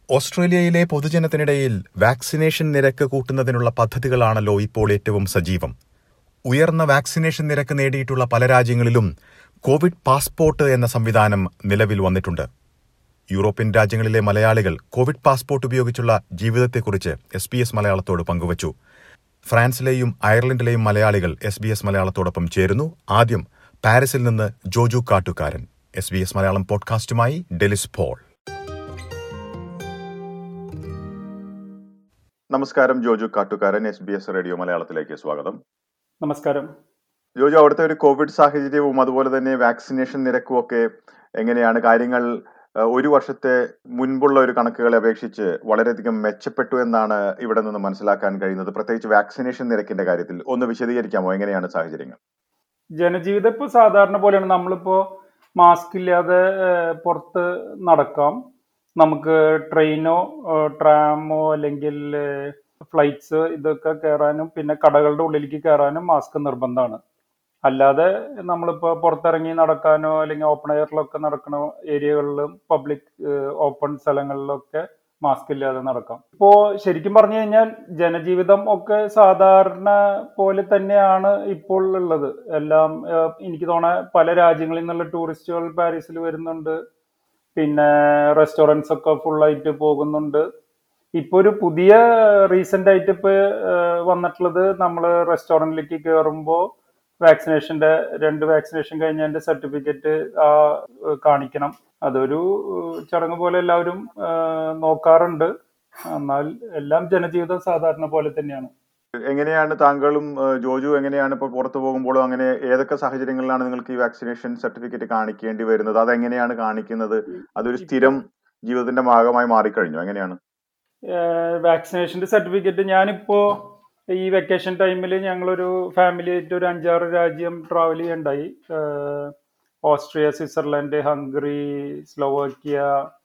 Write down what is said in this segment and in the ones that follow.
ഓസ്ട്രേലിയയിലെ പൊതുജനത്തിനിടയിൽ വാക്സിനേഷൻ നിരക്ക് കൂട്ടുന്നതിനുള്ള പദ്ധതികളാണല്ലോ ഇപ്പോൾ ഏറ്റവും സജീവം ഉയർന്ന വാക്സിനേഷൻ നിരക്ക് നേടിയിട്ടുള്ള പല രാജ്യങ്ങളിലും കോവിഡ് പാസ്പോർട്ട് എന്ന സംവിധാനം നിലവിൽ വന്നിട്ടുണ്ട് യൂറോപ്യൻ രാജ്യങ്ങളിലെ മലയാളികൾ കോവിഡ് പാസ്പോർട്ട് ഉപയോഗിച്ചുള്ള ജീവിതത്തെക്കുറിച്ച് എസ് ബി എസ് മലയാളത്തോട് പങ്കുവച്ചു ഫ്രാൻസിലെയും അയർലൻഡിലെയും മലയാളികൾ എസ് ബി എസ് മലയാളത്തോടൊപ്പം ചേരുന്നു ആദ്യം പാരീസിൽ നിന്ന് Joju Kattukaran S B S Malayalam പോഡ്കാസ്റ്റുമായി ഡെലിസ് പോൾ നമസ്കാരം Joju Kattukaran S B S radio മലയാളത്തിലേക്ക് സ്വാഗതം നമസ്കാരം ജോജു അവിടുത്തെ ഒരു കോവിഡ് സാഹചര്യവും അതുപോലെ തന്നെ വാക്സിനേഷൻ നിരക്കും ഒക്കെ എങ്ങനെയാണ് കാര്യങ്ങൾ ഏഹ്, ഒരു വർഷത്തെ മുൻപുള്ള ഒരു കണക്കുകളെ അപേക്ഷിച്ച് വളരെയധികം മെച്ചപ്പെട്ടു എന്നാണ് ഇവിടെ നിന്ന് മനസ്സിലാക്കാൻ കഴിയുന്നത് പ്രത്യേകിച്ച് വാക്സിനേഷൻ നിരക്കിന്റെ കാര്യത്തിൽ ഒന്ന് വിശദീകരിക്കാമോ എങ്ങനെയാണ് സാഹചര്യങ്ങൾ ജനജീവിതം ഇപ്പോൾ സാധാരണ പോലെയാണ് നമ്മളിപ്പോ മാസ്ക് ഇല്ലാതെ ഏഹ്, പുറത്ത് നടക്കാം നമുക്ക് ട്രെയിനോ ഏഹ്, ട്രാമോ അല്ലെങ്കിൽ ഫ്ലൈറ്റ്സ് ഇതൊക്കെ കയറാനും പിന്നെ കടകളുടെ ഉള്ളിലേക്ക് കയറാനും മാസ്ക് നിർബന്ധമാണ് അല്ലാതെ നമ്മളിപ്പോ പുറത്തിറങ്ങി നടക്കാനോ അല്ലെങ്കിൽ ഓപ്പൺ എയറിലൊക്കെ നടക്കുന്ന ഏരിയകളിലും പബ്ലിക് ഓപ്പൺ സ്ഥലങ്ങളിലൊക്കെ മാസ്ക് ഇല്ലാതെ നടക്കാം ഇപ്പോ ശരിക്കും പറഞ്ഞു കഴിഞ്ഞാൽ ജനജീവിതം ഒക്കെ സാധാരണ പോലെ തന്നെയാണ് ഇപ്പോൾ ഉള്ളത് എല്ലാം ഏഹ്, എനിക്ക് തോന്നുന്ന പല രാജ്യങ്ങളിൽ നിന്നുള്ള ടൂറിസ്റ്റുകൾ പാരീസിൽ വരുന്നുണ്ട് പിന്നെ റെസ്റ്റോറൻറ്റ്സ് ഒക്കെ ഫുള്ളായിട്ട് പോകുന്നുണ്ട് ഇപ്പൊ ഒരു പുതിയ റീസെന്റ് ആയിട്ട് ഇപ്പൊ ഏഹ്, വന്നിട്ടുള്ളത് നമ്മൾ റെസ്റ്റോറൻറ്റിലേക്ക് കയറുമ്പോൾ വാക്സിനേഷന്റെ രണ്ട് വാക്സിനേഷൻ കഴിഞ്ഞതിന്റെ സർട്ടിഫിക്കറ്റ് ആ ഏഹ്, കാണിക്കണം അതൊരു ഏഹ്, ചടങ്ങ് പോലെ എല്ലാവരും ഏഹ്, നോക്കാറുണ്ട് എന്നാൽ എല്ലാം ജനജീവിതം സാധാരണ പോലെ തന്നെയാണ് എങ്ങനെയാണ് താങ്കളും ഏഹ്, ജോജു എങ്ങനെയാണ് ഇപ്പോൾ പുറത്തു പോകുമ്പോഴും അങ്ങനെ ഏതൊക്കെ സാഹചര്യങ്ങളിലാണ് നിങ്ങൾക്ക് ഈ വാക്സിനേഷൻ സർട്ടിഫിക്കറ്റ് കാണിക്കേണ്ടി വരുന്നത് അതെങ്ങനെയാണ് കാണിക്കുന്നത് അതൊരു സ്ഥിരം ജീവിതത്തിന്റെ ഭാഗമായി മാറിക്കഴിഞ്ഞു എങ്ങനെയാണ് വാക്സിനേഷന്റെ സർട്ടിഫിക്കറ്റ് ഞാനിപ്പോ ഈ വെക്കേഷൻ ടൈമിൽ ഞങ്ങളൊരു ഫാമിലി ആയിട്ട് ഒരു അഞ്ചാറ് രാജ്യം ട്രാവൽ ചെയ്യണ്ടായി ഏഹ് ഓസ്ട്രിയ സ്വിറ്റ്സർലൻഡ് ഹംഗറി സ്ലോവാക്യ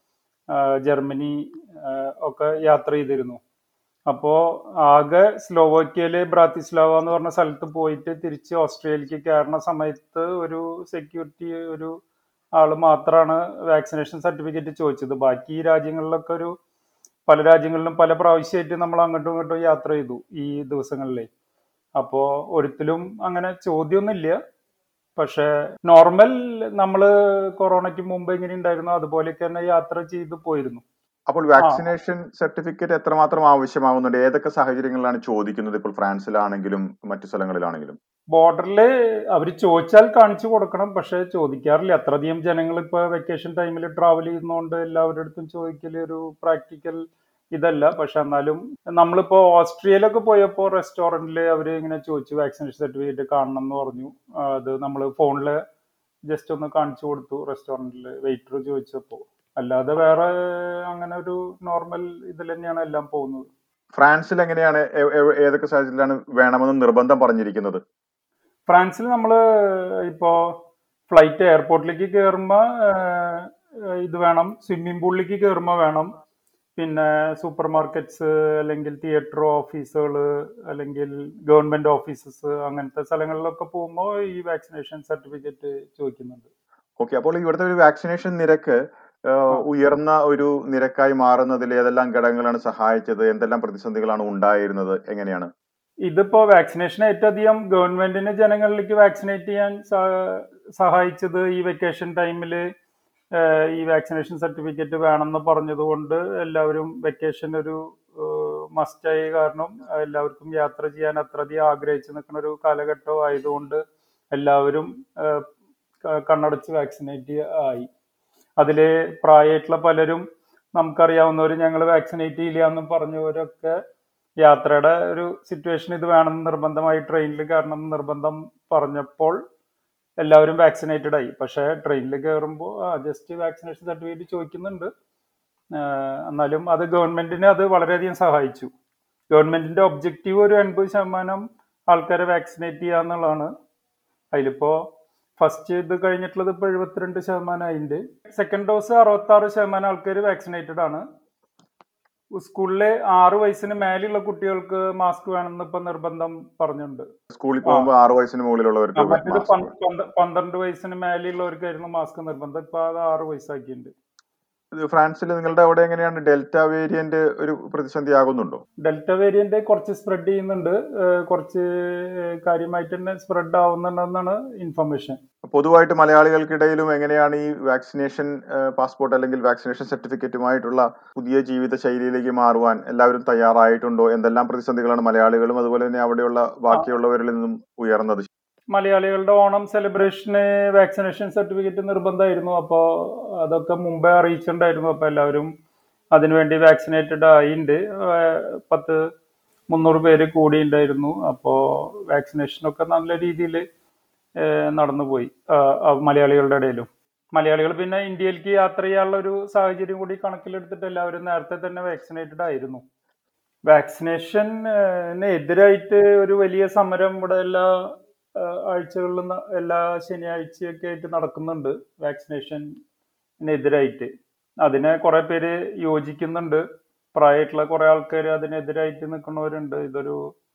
ഏഹ് ജർമ്മനി ഏഹ് ഒക്കെ യാത്ര ചെയ്തിരുന്നു അപ്പോൾ ആകെ സ്ലോവാക്യയില് ബ്രാത്തിസ്ലാവ എന്ന് പറഞ്ഞ സ്ഥലത്ത് പോയിട്ട് തിരിച്ച് ഓസ്ട്രിയയിലേക്ക് കയറുന്ന സമയത്ത് ഒരു സെക്യൂരിറ്റി ഒരു ആള് മാത്രമാണ് വാക്സിനേഷൻ സർട്ടിഫിക്കറ്റ് ചോദിച്ചത് ബാക്കി ഈ രാജ്യങ്ങളിലൊക്കെ ഒരു പല രാജ്യങ്ങളിലും പല പ്രാവശ്യമായിട്ട് നമ്മൾ അങ്ങോട്ടും ഇങ്ങോട്ടും യാത്ര ചെയ്തു ഈ ദിവസങ്ങളിലെ അപ്പോ ഒരിക്കലും അങ്ങനെ ചോദ്യമൊന്നുമില്ല പക്ഷെ നോർമൽ നമ്മൾ കൊറോണയ്ക്ക് മുമ്പ് എങ്ങനെ ഉണ്ടായിരുന്നു അതുപോലെയൊക്കെ തന്നെ യാത്ര ചെയ്തു പോയിരുന്നു അപ്പോൾ വാക്സിനേഷൻ സർട്ടിഫിക്കറ്റ് എത്രമാത്രം ആവശ്യമാകുന്നുണ്ട് ഏതൊക്കെ സാഹചര്യങ്ങളിലാണ് ചോദിക്കുന്നത് ഇപ്പോൾ ഫ്രാൻസിലാണെങ്കിലും മറ്റു സ്ഥലങ്ങളിലാണെങ്കിലും ബോർഡറിൽ അവർ ചോദിച്ചാൽ കാണിച്ചു കൊടുക്കണം പക്ഷെ ചോദിക്കാറില്ല അത്രയധികം ജനങ്ങൾ ഇപ്പൊ വെക്കേഷൻ ടൈമിൽ ട്രാവൽ ചെയ്യുന്നതുകൊണ്ട് എല്ലാവരുടെ അടുത്തും ചോദിക്കൽ ഒരു പ്രാക്ടിക്കൽ ഇതല്ല പക്ഷെ എന്നാലും നമ്മളിപ്പോ ഓസ്ട്രിയയിലൊക്കെ പോയപ്പോ റെസ്റ്റോറന്റിൽ അവർ ഇങ്ങനെ ചോദിച്ചു വാക്സിനേഷൻ സർട്ടിഫിക്കറ്റ് കാണണം എന്ന് പറഞ്ഞു ആ, അത് നമ്മൾ ഫോണിൽ ജസ്റ്റ് ഒന്ന് കാണിച്ചു കൊടുത്തു റെസ്റ്റോറന്റിൽ വെയിറ്റർ ചോദിച്ചപ്പോ അല്ലാതെ വേറെ അങ്ങനെ ഒരു നോർമൽ ഇതിൽ തന്നെയാണ് എല്ലാം പോകുന്നത് ഫ്രാൻസിൽ എങ്ങനെയാണ് എ- എ- ഏതൊക്കെ സാഹചര്യത്തിലാണ് വേണമെന്ന് നിർബന്ധം പറഞ്ഞിരിക്കുന്നത് ഫ്രാൻസിൽ നമ്മൾ ഇപ്പോ ഫ്ലൈറ്റ് എയർപോർട്ടിലേക്ക് കയറുമ്പോൾ ഇത് വേണം സ്വിമ്മിംഗ് പൂളിലേക്ക് കയറുമ്പോൾ വേണം പിന്നെ സൂപ്പർ മാർക്കറ്റ്സ് അല്ലെങ്കിൽ തിയേറ്റർ ഓഫീസുകൾ അല്ലെങ്കിൽ ഗവൺമെന്റ് ഓഫീസസ് അങ്ങനത്തെ സ്ഥലങ്ങളിലൊക്കെ പോകുമ്പോൾ ഈ വാക്സിനേഷൻ സർട്ടിഫിക്കറ്റ് ചോദിക്കുന്നുണ്ട് ഓക്കെ അപ്പോൾ ഇവിടുത്തെ ഒരു വാക്സിനേഷൻ നിരക്ക് ഏഹ്, ഉയർന്ന ഒരു നിരക്കായി മാറുന്നതിൽ ഏതെല്ലാം ഘടകങ്ങളാണ് സഹായിച്ചത് എന്തെല്ലാം പ്രതിസന്ധികളാണ് ഉണ്ടായിരുന്നത് എങ്ങനെയാണ് ഇതിപ്പോ വാക്സിനേഷൻ ഏറ്റവും അധികം ഗവൺമെന്റിന് ജനങ്ങളിലേക്ക് വാക്സിനേറ്റ് ചെയ്യാൻ സ- സഹായിച്ചത് ഈ വെക്കേഷൻ ടൈമിൽ ഈ വാക്സിനേഷൻ സർട്ടിഫിക്കറ്റ് വേണമെന്ന് പറഞ്ഞതുകൊണ്ട് എല്ലാവരും വെക്കേഷൻ ഒരു മസ്റ്റായ കാരണം എല്ലാവർക്കും യാത്ര ചെയ്യാൻ അത്രയധികം ആഗ്രഹിച്ചു നിൽക്കുന്ന ഒരു കാലഘട്ടം ആയതുകൊണ്ട് എല്ലാവരും ഏഹ്, ക- കണ്ണടച്ച് വാക്സിനേറ്റ് ആയി അതില് പ്രായമായിട്ടുള്ള പലരും നമുക്കറിയാവുന്നവർ ഞങ്ങൾ വാക്സിനേറ്റ് ചെയ്യില്ല എന്നും പറഞ്ഞവരൊക്കെ യാത്രയുടെ ഒരു സിറ്റുവേഷൻ ഇത് വേണമെന്ന് നിർബന്ധമായി ട്രെയിനിൽ കയറണം എന്ന് നിർബന്ധം പറഞ്ഞപ്പോൾ എല്ലാവരും വാക്സിനേറ്റഡ് ആയി പക്ഷേ ട്രെയിനിൽ കയറുമ്പോൾ ജസ്റ്റ് വാക്സിനേഷൻ സർട്ടിഫിക്കറ്റ് ചോദിക്കുന്നുണ്ട് ആഹ് എന്നാലും അത് ഗവൺമെന്റിനെ അത് വളരെയധികം സഹായിച്ചു ഗവൺമെന്റിന്റെ ഒബ്ജക്റ്റീവ് ഒരു എൺപത് ശതമാനം ആൾക്കാരെ വാക്സിനേറ്റ് ചെയ്യുക എന്നുള്ളതാണ് അതിലിപ്പോ ഫസ്റ്റ് ഇത് കഴിഞ്ഞിട്ടുള്ളത് ഇപ്പോൾ എഴുപത്തിരണ്ട് ശതമാനം അതിന്റെ സെക്കൻഡ് ഡോസ് അറുപത്തി ആറ് ശതമാനം ആൾക്കാർ വാക്സിനേറ്റഡ് ആണ് സ്കൂളിലെ ആറ് വയസ്സിന് മേലെയുള്ള കുട്ടികൾക്ക് മാസ്ക് വേണമെന്ന് ഇപ്പൊ നിർബന്ധം പറഞ്ഞിട്ടുണ്ട് സ്കൂളിൽ പോകുമ്പോൾ ആറു വയസ്സിന് മുകളിലുള്ളവർക്ക് മറ്റേത് mask പന്ത് പന്ത് പന്ത്രണ്ട് വയസ്സിന് മേലെയുള്ളവർക്കായിരുന്നു മാസ്ക് നിർബന്ധം ഇപ്പൊ അത് ആറ് വയസ്സാക്കിയിട്ടുണ്ട് ഇത് ഫ്രാൻസിൽ നിങ്ങളുടെ അവിടെ എങ്ങനെയാണ് ഡെൽറ്റ വേരിയന്റ് ഒരു പ്രതിസന്ധി ആകുന്നുണ്ടോ ഡെൽറ്റ വേരിയന്റ് കുറച്ച് സ്പ്രെഡ് ചെയ്യുന്നുണ്ട് ഏഹ് കുറച്ച് കാര്യമായിട്ട് തന്നെ സ്പ്രെഡ് ആവുന്നുണ്ടെന്നാണ് ഇൻഫർമേഷൻ പൊതുവായിട്ട് മലയാളികൾക്കിടയിലും എങ്ങനെയാണ് ഈ വാക്സിനേഷൻ പാസ്പോർട്ട് അല്ലെങ്കിൽ വാക്സിനേഷൻ സർട്ടിഫിക്കറ്റുമായിട്ടുള്ള പുതിയ ജീവിത ശൈലിയിലേക്ക് മാറുവാൻ എല്ലാവരും തയ്യാറായിട്ടുണ്ടോ എന്തെല്ലാം പ്രതിസന്ധികളാണ് മലയാളികളും അതുപോലെ തന്നെ അവിടെയുള്ള ബാക്കിയുള്ളവരിൽ നിന്നും ഉയർന്നത് മലയാളികളുടെ ഓണം സെലിബ്രേഷന് വാക്സിനേഷൻ സർട്ടിഫിക്കറ്റ് നിർബന്ധമായിരുന്നു അപ്പോൾ അതൊക്കെ മുമ്പേ അറിയിച്ചിട്ടുണ്ടായിരുന്നു അപ്പോൾ എല്ലാവരും അതിനുവേണ്ടി വാക്സിനേറ്റഡ് ആയിണ്ട് ഏഹ് പത്ത് മുന്നൂറ് പേര് കൂടിയുണ്ടായിരുന്നു അപ്പോൾ വാക്സിനേഷനൊക്കെ നല്ല രീതിയിൽ നടന്നുപോയി ആഹ് ആഹ് മലയാളികളുടെ ഇടയിലും മലയാളികൾ പിന്നെ ഇന്ത്യയിലേക്ക് യാത്ര ചെയ്യാനുള്ള ഒരു സാഹചര്യം കൂടി കണക്കിലെടുത്തിട്ട് എല്ലാവരും നേരത്തെ തന്നെ വാക്സിനേറ്റഡ് ആയിരുന്നു വാക്സിനേഷൻ എതിരായിട്ട് ഒരു വലിയ സമരം ഇവിടെ എല്ലാ ആഹ് ആഴ്ചകളിലും ന- എല്ലാ ശനിയാഴ്ചയൊക്കെ ആയിട്ട് നടക്കുന്നുണ്ട് വാക്സിനേഷനെതിരായിട്ട് അതിനെ കുറെ പേര് യോജിക്കുന്നുണ്ട് പ്രായമായിട്ടുള്ള കുറെ ആൾക്കാർ അതിനെതിരായിട്ട് നിൽക്കുന്നവരുണ്ട് ഇതൊരു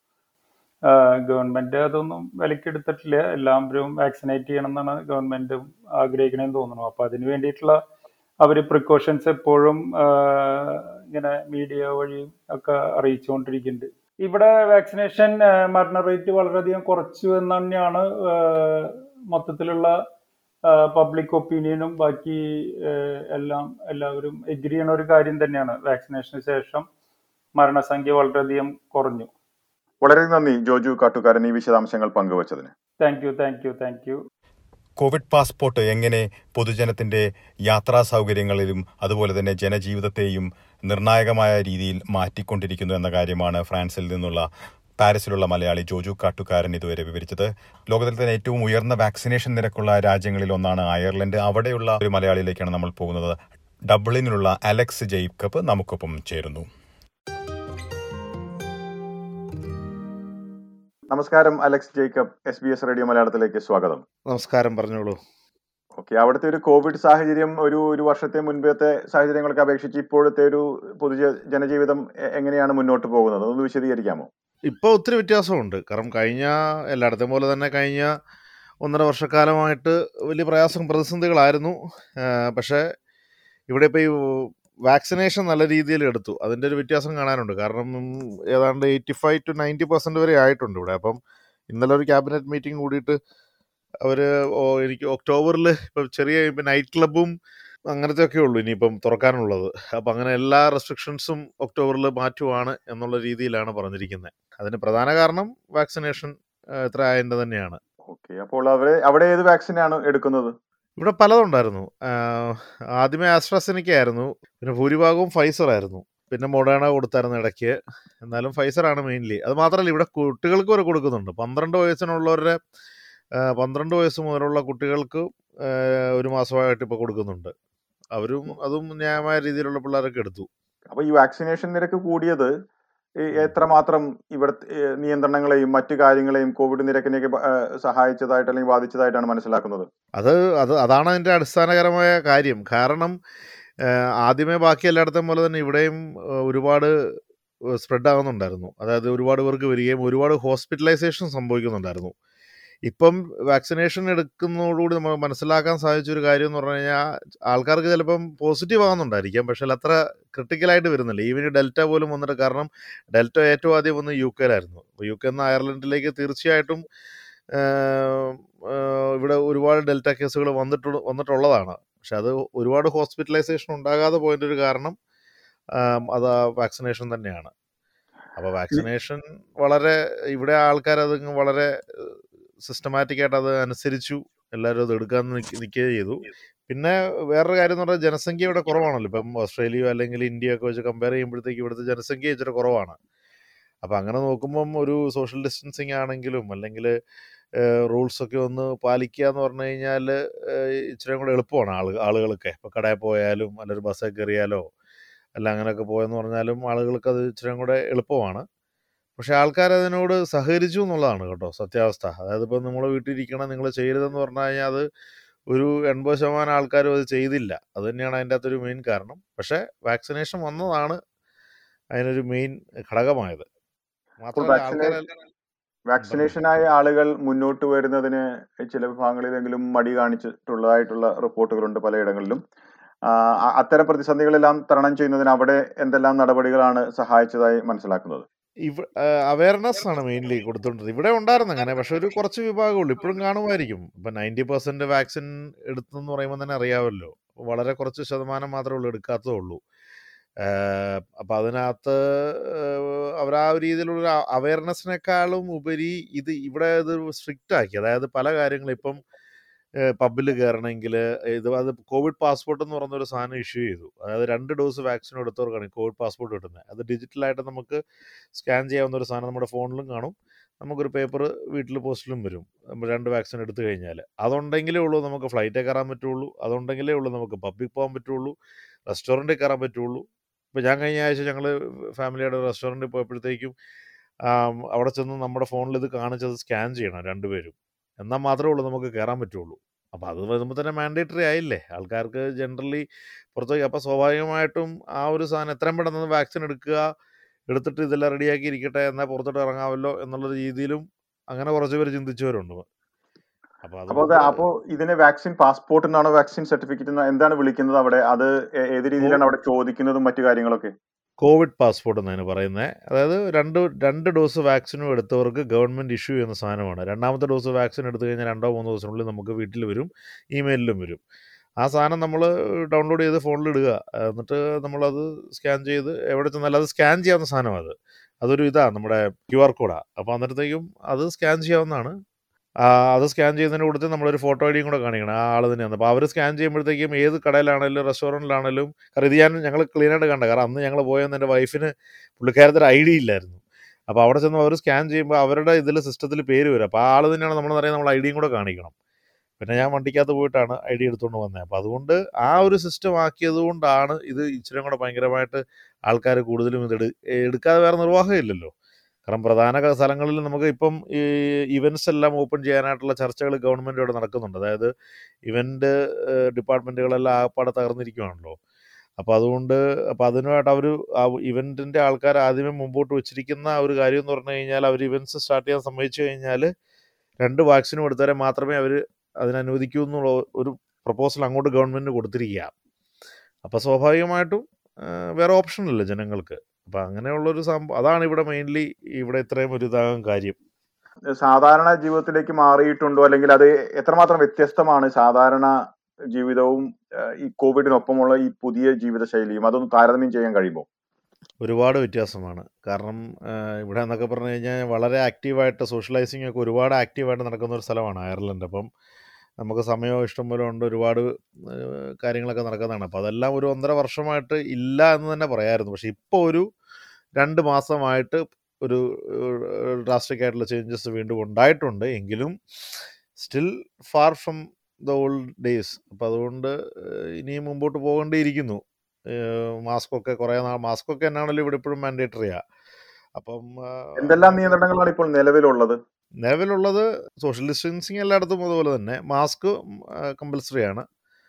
ഗവൺമെന്റ് അതൊന്നും വിലക്കെടുത്തിട്ടില്ല എല്ലാവരും വാക്സിനേറ്റ് ചെയ്യണം എന്നാണ് ഗവൺമെന്റും ആഗ്രഹിക്കണേന്ന് തോന്നുന്നു അപ്പൊ അതിന് വേണ്ടിയിട്ടുള്ള അവര് പ്രിക്കോഷൻസ് എപ്പോഴും ആഹ് ഇങ്ങനെ മീഡിയ വഴിയും ഒക്കെ അറിയിച്ചുകൊണ്ടിരിക്കുന്നുണ്ട് ഇവിടെ വാക്സിനേഷൻ മരണ റേറ്റ് വളരെയധികം കുറച്ചു എന്ന് തന്നെയാണ് ആഹ് മൊത്തത്തിലുള്ള പബ്ലിക് ഒപ്പീനിയനും ബാക്കി ആഹ് എല്ലാം എല്ലാവരും എഗ്രി ചെയ്യണ ഒരു കാര്യം തന്നെയാണ് വാക്സിനേഷന് ശേഷം മരണസംഖ്യ വളരെയധികം കുറഞ്ഞു വളരെ നന്ദി ജോജു കാട്ടുകാരൻ ഈ വിശദാംശങ്ങൾ പങ്കുവച്ചതിന് thank you thank you thank you covid passport എങ്ങനെ പൊതുജനത്തിന്റെ യാത്രാ സൗകര്യങ്ങളിലും അതുപോലെ തന്നെ ജനജീവിതത്തെയും നിർണായകമായ രീതിയിൽ മാറ്റിക്കൊണ്ടിരിക്കുന്നു എന്ന കാര്യമാണ് ഫ്രാൻസിൽ നിന്നുള്ള പാരീസിലുള്ള മലയാളി ജോജു കാട്ടുകാരൻ ഇതുവരെ വിവരിച്ചത് ലോകത്തിൽ തന്നെ ഏറ്റവും ഉയർന്ന വാക്സിനേഷൻ നിരക്കുള്ള രാജ്യങ്ങളിൽ ഒന്നാണ് അയർലൻഡ് അവിടെയുള്ള ഒരു മലയാളിയിലേക്കാണ് നമ്മൾ പോകുന്നത് ഡബ്ലിനിലുള്ള അലക്സ് ജെയ്ക്കബ് നമുക്കൊപ്പം ചേരുന്നു നമസ്കാരം Alex Jacob S B S radio മലയാളത്തിലേക്ക് സ്വാഗതം നമസ്കാരം പറഞ്ഞോളൂ ഓക്കെ അവിടുത്തെ ഒരു കോവിഡ് സാഹചര്യം ഒരു ഒരു വർഷത്തെ മുൻപത്തെ സാഹചര്യങ്ങളൊക്കെ അപേക്ഷിച്ച് ഇപ്പോഴത്തെ ഒരു പൊതു ജനജീവിതം എ- എങ്ങനെയാണ് മുന്നോട്ട് പോകുന്നത് ഒന്ന് വിശദീകരിക്കാമോ ഇപ്പോൾ ഒത്തിരി വ്യത്യാസമുണ്ട് കാരണം കഴിഞ്ഞ എല്ലായിടത്തും പോലെ തന്നെ കഴിഞ്ഞ ഒന്നര വർഷക്കാലമായിട്ട് വലിയ പ്രയാസം പ്രതിസന്ധികളായിരുന്നു ആ, പക്ഷേ ഇവിടെ ഇപ്പോൾ ഈ വാക്സിനേഷൻ നല്ല രീതിയിൽ എടുത്തു അതിൻ്റെ ഒരു വ്യത്യാസം കാണാനുണ്ട് കാരണം ഉം, ഏതാണ്ട് eighty five to ninety percent വരെ ആയിട്ടുണ്ട് ഇവിടെ അപ്പം ഇന്നലെ ഒരു ക്യാബിനറ്റ് മീറ്റിംഗ് കൂടിയിട്ട് അവർ എനിക്ക് ഒക്ടോബറിൽ ഇപ്പം ചെറിയ ഇപ്പം നൈറ്റ് ക്ലബ്ബും അങ്ങനത്തെ ഒക്കെ ഉള്ളൂ ഇനിയിപ്പം തുറക്കാനുള്ളത് അപ്പം അങ്ങനെ എല്ലാ റെസ്ട്രിക്ഷൻസും ഒക്ടോബറിൽ മാറ്റുവാണ് എന്നുള്ള രീതിയിലാണ് പറഞ്ഞിരിക്കുന്നത് അതിന് പ്രധാന കാരണം വാക്സിനേഷൻ എത്ര ആയതിൻ്റെ തന്നെയാണ് ഓക്കെ അപ്പോൾ അവരെ അവിടെ ഏത് വാക്സിനാണ് എടുക്കുന്നത് ഇവിടെ പലതുണ്ടായിരുന്നു ആഹ് ആദ്യമേ ആസ്ട്രസെനിക്ക ആയിരുന്നു പിന്നെ ഭൂരിഭാഗവും ഫൈസർ ആയിരുന്നു പിന്നെ മൊഡേണ കൊടുത്തായിരുന്നു ഇടയ്ക്ക് എന്നാലും ഫൈസർ ആണ് മെയിൻലി അത് മാത്രമല്ല ഇവിടെ കുട്ടികൾക്ക് വരെ കൊടുക്കുന്നുണ്ട് പന്ത്രണ്ട് വയസ്സിനുള്ളവരുടെ ആഹ് പന്ത്രണ്ട് വയസ്സ് മുതലുള്ള കുട്ടികൾക്ക് ആഹ് ഒരു മാസമായിട്ട് ഇപ്പോൾ കൊടുക്കുന്നുണ്ട് അവരും അതും ന്യായമായ രീതിയിലുള്ള പിള്ളേരൊക്കെ എടുത്തു അപ്പൊ ഈ വാക്സിനേഷൻ നിരക്ക് കൂടിയത് ഈ എത്രമാത്രം ഇവിടുത്തെ ഏ, നിയന്ത്രണങ്ങളെയും മറ്റു കാര്യങ്ങളെയും കോവിഡ് നിരക്കിനെയൊക്കെ ബ- ഏ, സഹായിച്ചതായിട്ട് അല്ലെങ്കിൽ ബാധിച്ചതായിട്ടാണ് മനസ്സിലാക്കുന്നത് അത് അത് അതാണ് അതിൻ്റെ അടിസ്ഥാനകരമായ കാര്യം കാരണം ആഹ് ആദ്യമേ ബാക്കി എല്ലായിടത്തും പോലെ തന്നെ ഇവിടെയും ആഹ് ഒരുപാട് സ്പ്രെഡ് ആകുന്നുണ്ടായിരുന്നു അതായത് ഒരുപാട് പേർക്ക് വരികയും ഒരുപാട് ഹോസ്പിറ്റലൈസേഷൻ സംഭവിക്കുന്നുണ്ടായിരുന്നു ഇപ്പം വാക്സിനേഷൻ എടുക്കുന്നതോടുകൂടി നമ്മൾ മനസ്സിലാക്കാൻ സാധിച്ച ഒരു കാര്യം എന്ന് പറഞ്ഞു കഴിഞ്ഞാൽ ആൾക്കാർക്ക് ചിലപ്പം പോസിറ്റീവ് ആകുന്നുണ്ടായിരിക്കാം പക്ഷേ അത്ര ക്രിട്ടിക്കലായിട്ട് വരുന്നില്ല ഈവൻ ഡെൽറ്റ പോലും വന്നിട്ട് കാരണം ഡെൽറ്റ ഏറ്റവും ആദ്യം വന്ന് യു കെയിലായിരുന്നു അപ്പോൾ യു കെ നിന്ന് അയർലൻഡിലേക്ക് തീർച്ചയായിട്ടും ആഹ് ആഹ് ഇവിടെ ഒരുപാട് ഡെൽറ്റ കേസുകൾ വന്നിട്ട് വന്നിട്ടുള്ളതാണ് പക്ഷെ അത് ഒരുപാട് ഹോസ്പിറ്റലൈസേഷൻ ഉണ്ടാകാതെ പോയതിൻ്റെ ഒരു കാരണം ആം, അത് വാക്സിനേഷൻ തന്നെയാണ് അപ്പോൾ വാക്സിനേഷൻ വളരെ ഇവിടെ ആൾക്കാർ അത് വളരെ സിസ്റ്റമാറ്റിക് ആയിട്ട് അത് അനുസരിച്ചു എല്ലാവരും അത് എടുക്കാൻ നിൽക്കുകയും ചെയ്തു പിന്നെ വേറൊരു കാര്യം എന്ന് പറഞ്ഞാൽ ജനസംഖ്യ ഇവിടെ കുറവാണല്ലോ ഇപ്പം ഓസ്ട്രേലിയ അല്ലെങ്കിൽ ഇന്ത്യ ഒക്കെ വെച്ച് കമ്പയർ ചെയ്യുമ്പോഴത്തേക്ക് ഇവിടുത്തെ ജനസംഖ്യ ഇച്ചിരി കുറവാണ് അപ്പം അങ്ങനെ നോക്കുമ്പം ഒരു സോഷ്യൽ ഡിസ്റ്റൻസിങ് ആണെങ്കിലും അല്ലെങ്കിൽ റൂൾസ് ഒക്കെ ഒന്ന് പാലിക്കുക എന്ന് പറഞ്ഞു കഴിഞ്ഞാൽ ഇച്ചിരി കൂടെ എളുപ്പമാണ് ആള് ആളുകൾക്ക് ഇപ്പോൾ കടയിൽ പോയാലും അല്ലെങ്കിൽ ബസ്സിൽ കയറിയാലോ അല്ല അങ്ങനെയൊക്കെ പോയെന്ന് പറഞ്ഞാലും ആളുകൾക്ക് അത് ഇച്ചിരി കൂടെ എളുപ്പമാണ് പക്ഷേ ആൾക്കാർ അതിനോട് സഹകരിച്ചു എന്നുള്ളതാണ് കേട്ടോ സത്യാവസ്ഥ അതായത് ഇപ്പോൾ നമ്മൾ വീട്ടിലിരിക്കണം നിങ്ങൾ ചെയ്യരുതെന്ന് പറഞ്ഞു കഴിഞ്ഞാൽ അത് ഒരു എൺപത് ശതമാനം ആൾക്കാരും അത് ചെയ്തില്ല അത് തന്നെയാണ് അതിൻ്റെ അകത്തൊരു മെയിൻ കാരണം പക്ഷേ വാക്സിനേഷൻ വന്നതാണ് അതിനൊരു മെയിൻ ഘടകമായത് മാത്രമല്ല vaccination- ആൾക്കാർ വാക്സിനേഷനായ ആളുകൾ മുന്നോട്ട് വരുന്നതിന് ചില വിഭാഗങ്ങളിലെങ്കിലും മടി കാണിച്ചിട്ടുള്ളതായിട്ടുള്ള റിപ്പോർട്ടുകളുണ്ട് പലയിടങ്ങളിലും ആ, അ- അത്തരം പ്രതിസന്ധികളെല്ലാം തരണം ചെയ്യുന്നതിന് അവിടെ എന്തെല്ലാം നടപടികളാണ് സഹായിച്ചതായി മനസ്സിലാക്കുന്നത് ഇവ അവയർനെസ് ആണ് മെയിൻലി കൊടുത്തോണ്ടിരുന്നത് ഇവിടെ ഉണ്ടായിരുന്നു അങ്ങനെ പക്ഷെ ഒരു കുറച്ച് വിഭാഗമുള്ളൂ ഇപ്പോഴും കാണുമായിരിക്കും ഇപ്പൊ നയൻറ്റി പെർസെന്റ് വാക്സിൻ എടുത്തെന്ന് പറയുമ്പോൾ തന്നെ അറിയാമല്ലോ വളരെ കുറച്ച് ശതമാനം മാത്രമേ ഉള്ളൂ എടുക്കാത്തതേ ഉള്ളൂ ആഹ് അപ്പൊ അതിനകത്ത് അവർ ആ ഒരു രീതിയിലുള്ള അവയർനെസ്സിനേക്കാളും ഉപരി ഇത് ഇവിടെ ഇത് സ്ട്രിക്റ്റ് ആക്കി അതായത് പല കാര്യങ്ങളും ഇപ്പം പബ്ബിൽ കയറണമെങ്കിൽ ഇത് അത് കോവിഡ് പാസ്പോർട്ട് എന്ന് പറഞ്ഞ ഒരു സാധനം ഇഷ്യൂ ചെയ്തു അതായത് രണ്ട് ഡോസ് വാക്സിൻ എടുത്തവർക്കാണ് ഈ കോവിഡ് പാസ്പോർട്ട് കിട്ടുന്നത് അത് ഡിജിറ്റലായിട്ട് നമുക്ക് സ്കാൻ ചെയ്യാവുന്ന ഒരു സാധനം നമ്മുടെ ഫോണിലും കാണും നമുക്കൊരു പേപ്പർ വീട്ടിൽ പോസ്റ്റിലും വരും നമ്മൾ രണ്ട് വാക്സിൻ എടുത്തു കഴിഞ്ഞാൽ അതുണ്ടെങ്കിലേ ഉള്ളൂ നമുക്ക് ഫ്ലൈറ്റേ കയറാൻ പറ്റുള്ളൂ അതുണ്ടെങ്കിലേ ഉള്ളൂ നമുക്ക് പബ്ബിൽ പോകാൻ പറ്റുള്ളൂ റെസ്റ്റോറൻറ്റിൽ കയറാൻ പറ്റുള്ളൂ ഇപ്പോൾ ഞാൻ കഴിഞ്ഞ ആഴ്ച ഞങ്ങൾ ഫാമിലിയുടെ റെസ്റ്റോറൻറ്റിൽ പോയപ്പോഴത്തേക്കും ആം, അവിടെ ചെന്ന് നമ്മുടെ ഫോണിൽ ഇത് കാണിച്ചത് സ്കാൻ ചെയ്യണം രണ്ടുപേരും എന്നാൽ മാത്രമേ ഉള്ളൂ നമുക്ക് കയറാൻ പറ്റുള്ളൂ അപ്പോൾ അത് വരുമ്പോൾ തന്നെ മാൻഡേറ്ററി ആയില്ലേ ആൾക്കാർക്ക് ജനറലി പുറത്തേക്ക് അപ്പോൾ സ്വാഭാവികമായിട്ടും ആ ഒരു സാധനം എത്രയും പെട്ടെന്ന് വാക്സിൻ എടുക്കുക എടുത്തിട്ട് ഇതെല്ലാം റെഡിയാക്കി ഇരിക്കട്ടെ എന്നാൽ പുറത്തോട്ട് ഇറങ്ങാമല്ലോ എന്നുള്ള രീതിയിലും അങ്ങനെ കുറച്ച് പേര് ചിന്തിച്ചവരുണ്ട് അപ്പോൾ അപ്പൊ അത് അതുകൊണ്ട് അപ്പോ ഇതിന് വാക്സിൻ പാസ്പോർട്ട് എന്നാണോ വാക്സിൻ സർട്ടിഫിക്കറ്റ് എന്താണ് വിളിക്കുന്നത് അവിടെ അത് ഏ- ഏത് രീതിയിലാണ് അവിടെ ചോദിക്കുന്നതും മറ്റു കാര്യങ്ങളൊക്കെ കോവിഡ് പാസ്പോർട്ട് എന്നതിന് പറയുന്നത് അതായത് രണ്ട് രണ്ട് ഡോസ് വാക്സിനും എടുത്തവർക്ക് ഗവൺമെൻറ് ഇഷ്യൂ ചെയ്യുന്ന സാധനമാണ് രണ്ടാമത്തെ ഡോസ് വാക്സിൻ എടുത്തു കഴിഞ്ഞാൽ രണ്ടോ മൂന്നോ ദിവസത്തിനുള്ളിൽ നമുക്ക് വീട്ടിൽ വരും ഇമെയിലിലും വരും ആ സാധനം നമ്മൾ ഡൗൺലോഡ് ചെയ്ത് ഫോണിൽ ഇടുക എന്നിട്ട് നമ്മളത് സ്കാൻ ചെയ്ത് എവിടെ ചെന്നാലും അത് സ്കാൻ ചെയ്യാവുന്ന സാധനം അത് അതൊരു ഇതാണ് നമ്മുടെ ക്യു ആർ കോഡാണ് അപ്പോൾ അന്നേരത്തേക്കും അത് സ്കാൻ ചെയ്യാവുന്നതാണ് ആ, അത് സ്കാൻ ചെയ്യുന്നതിന് കൊടുത്ത് നമ്മളൊരു ഫോട്ടോ ഐ ഡിയും കൂടെ കാണിക്കണം ആ ആൾ തന്നെയാണ് അപ്പോൾ അവർ സ്കാൻ ചെയ്യുമ്പോഴത്തേക്കും ഏത് കടയിലാണെങ്കിലും റെസ്റ്റോറൻറ്റിലാണെങ്കിലും കാരണം ഇത് ഞാൻ ഞങ്ങൾ ക്ലീനായിട്ട് കണ്ട കാരണം അന്ന് ഞങ്ങൾ പോയെന്ന് എൻ്റെ വൈഫിന് പുള്ളിക്കാരത്തിന് ഐ ഡി ഇല്ലായിരുന്നു അപ്പോൾ അവിടെ ചെന്ന് അവർ സ്കാൻ ചെയ്യുമ്പോൾ അവരുടെ ഇതിൽ സിസ്റ്റത്തിൽ പേര് വരും അപ്പോൾ ആ ആൾ തന്നെയാണ് നമ്മളെന്നറിയാം നമ്മൾ ഐ ഡിയും കൂടെ കാണിക്കണം പിന്നെ ഞാൻ വണ്ടിക്കകത്ത് പോയിട്ടാണ് ഐ ഡി എടുത്തുകൊണ്ട് വന്നത് അപ്പോൾ അതുകൊണ്ട് ആ ഒരു സിസ്റ്റം ആക്കിയത് കൊണ്ടാണ് ഇത് ഇച്ചിരി കൂടെ ഭയങ്കരമായിട്ട് ആൾക്കാർ കൂടുതലും ഇത് എടു- എടുക്കാതെ വേറെ നിർവാഹമില്ലല്ലോ കാരണം പ്രധാന ക- സ്ഥലങ്ങളിൽ നമുക്ക് ഇപ്പം ഈ ഇവൻറ്റ്സ് എല്ലാം ഓപ്പൺ ചെയ്യാനായിട്ടുള്ള ചർച്ചകൾ ഗവൺമെൻറ്റോട് നടക്കുന്നുണ്ട് അതായത് ഇവൻ്റ് ഡിപ്പാർട്ട്മെൻറ്റുകളെല്ലാം ആപ്പാടെ തകർന്നിരിക്കുകയാണല്ലോ അപ്പോൾ അതുകൊണ്ട് അപ്പോൾ അതിനുമായിട്ട് അവർ ആ ഇവൻറ്റിൻ്റെ ആൾക്കാർ ആദ്യമേ മുമ്പോട്ട് വെച്ചിരിക്കുന്ന ആ ഒരു കാര്യം എന്ന് പറഞ്ഞു കഴിഞ്ഞാൽ അവർ ഇവൻറ്റ്സ് സ്റ്റാർട്ട് ചെയ്യാൻ സമ്മതിച്ചു കഴിഞ്ഞാൽ രണ്ട് വാക്സിനും എടുത്തവരെ മാത്രമേ അവർ അതിനനുവദിക്കൂ എന്നുള്ള ഒരു പ്രപ്പോസൽ അങ്ങോട്ട് ഗവൺമെൻറ് കൊടുത്തിരിക്കുക അപ്പോൾ സ്വാഭാവികമായിട്ടും ആ, വേറെ ഓപ്ഷൻ ഇല്ല ജനങ്ങൾക്ക് അപ്പം അങ്ങനെയുള്ളൊരു സംഭവം അതാണ് ഇവിടെ മെയിൻലി ഇവിടെ ഇത്രയും ഒരു ഇതാകാൻ കാര്യം സാധാരണ ജീവിതത്തിലേക്ക് മാറിയിട്ടുണ്ടോ അല്ലെങ്കിൽ അത് എത്രമാത്രം വ്യത്യസ്തമാണ് സാധാരണ ജീവിതവും ഏഹ്, ഈ കോവിഡിനൊപ്പമുള്ള ഈ പുതിയ ജീവിത ശൈലിയും അതൊന്ന് താരതമ്യം ചെയ്യാൻ കഴിയുമോ ഒരുപാട് വ്യത്യാസമാണ് കാരണം ആ, ഇവിടെ എന്നൊക്കെ പറഞ്ഞു കഴിഞ്ഞാൽ വളരെ ആക്റ്റീവായിട്ട് സോഷ്യലൈസിങ് ഒക്കെ ഒരുപാട് ആക്റ്റീവായിട്ട് നടക്കുന്ന ഒരു സ്ഥലമാണ് അയർലൻഡ് അപ്പം നമുക്ക് സമയവും ഇഷ്ടം പോലെ ഉണ്ട് ഒരുപാട് ആ, കാര്യങ്ങളൊക്കെ നടക്കുന്നതാണ് അപ്പോൾ അതെല്ലാം ഒരു ഒന്നര വർഷമായിട്ട് ഇല്ല എന്ന് തന്നെ പറയാമായിരുന്നു പക്ഷേ ഇപ്പോൾ ഒരു രണ്ട് മാസമായിട്ട് ഒരു ഡ്രാസ്റ്റിക് ആയിട്ടുള്ള ചേഞ്ചസ് വീണ്ടും ഉണ്ടായിട്ടുണ്ട് എങ്കിലും still far from the old days അപ്പോൾ അതുകൊണ്ട് ഏഹ്, ഇനിയും മുമ്പോട്ട് പോകേണ്ടിയിരിക്കുന്നു മാസ്ക് ഒക്കെ കുറേ നാൾ മാസ്ക് ഒക്കെ എന്നാണല്ലോ ഇവിടെ ഇപ്പോഴും മാൻഡേറ്ററിയാ അപ്പം ആ, എന്തെല്ലാം നിയന്ത്രണങ്ങളാണ് ഇപ്പോൾ നിലവിലുള്ളത് നിലവിലുള്ളത് സോഷ്യൽ ഡിസ്റ്റൻസിങ് എല്ലായിടത്തും അതുപോലെ തന്നെ മാസ്ക് കമ്പൽസറി ആണ്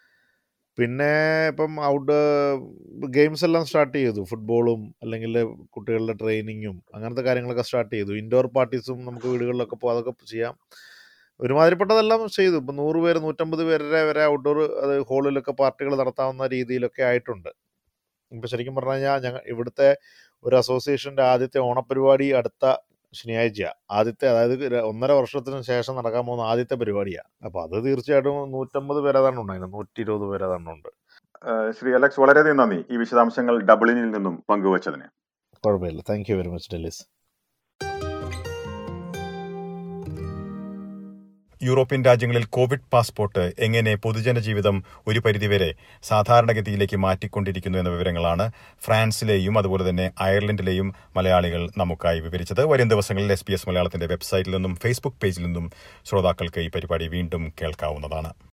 പിന്നെ ഇപ്പം ഔട്ട് ഗെയിംസ് എല്ലാം സ്റ്റാർട്ട് ചെയ്തു ഫുട്ബോളും അല്ലെങ്കിൽ കുട്ടികളുടെ ട്രെയിനിങ്ങും അങ്ങനത്തെ കാര്യങ്ങളൊക്കെ സ്റ്റാർട്ട് ചെയ്തു ഇൻഡോർ പാർട്ടീസും നമുക്ക് വീടുകളിലൊക്കെ പോകും അതൊക്കെ ചെയ്യാം ഒരുമാതിരിപ്പെട്ടതെല്ലാം ചെയ്തു ഇപ്പം നൂറ് പേര് നൂറ്റമ്പത് പേരുടെ വരെ ഔട്ട്ഡോർ അത് ഹോളിലൊക്കെ പാർട്ടികൾ നടത്താവുന്ന രീതിയിലൊക്കെ ആയിട്ടുണ്ട് ഇപ്പം ശരിക്കും പറഞ്ഞു കഴിഞ്ഞാൽ ഞങ്ങൾ ഇവിടുത്തെ ഒരു അസോസിയേഷൻ്റെ ആദ്യത്തെ ഓണപരിപാടി അടുത്ത ശനിയാഴ്ച ആദ്യത്തെ അതായത് ര- ഒന്നര വർഷത്തിന് ശേഷം നടക്കാൻ പോകുന്ന ആദ്യത്തെ പരിപാടിയാണ് അപ്പോൾ അത് തീർച്ചയായിട്ടും നൂറ്റമ്പത് പേരതാണ് ഉണ്ടായിരുന്നു നൂറ്റി ഇരുപത് പേരതാണ് ഉണ്ട് ഏഹ്, ശ്രീ അലക്സ് വളരെയധികം നന്ദി ഈ വിശദാംശങ്ങൾ ഡബ്ലിനിൽ നിന്നും പങ്കുവച്ചതിന് കുഴപ്പമില്ല thank you very much Delys European രാജ്യങ്ങളിൽ കോവിഡ് പാസ്പോർട്ട് എങ്ങനെ പൊതുജന ജീവിതം ഒരു പരിധിവരെ സാധാരണഗതിയിലേക്ക് മാറ്റിക്കൊണ്ടിരിക്കുന്നു എന്ന വിവരങ്ങളാണ് ഫ്രാൻസിലെയും അതുപോലെ തന്നെ അയർലൻഡിലെയും മലയാളികൾ നമുക്കായി വിവരിച്ചത് വരും ദിവസങ്ങളിൽ എസ് പി എസ് മലയാളത്തിന്റെ വെബ്സൈറ്റിൽ നിന്നും ഫേസ്ബുക്ക് പേജിൽ നിന്നും ശ്രോതാക്കൾക്ക് ഈ പരിപാടി വീണ്ടും കേൾക്കാവുന്നതാണ്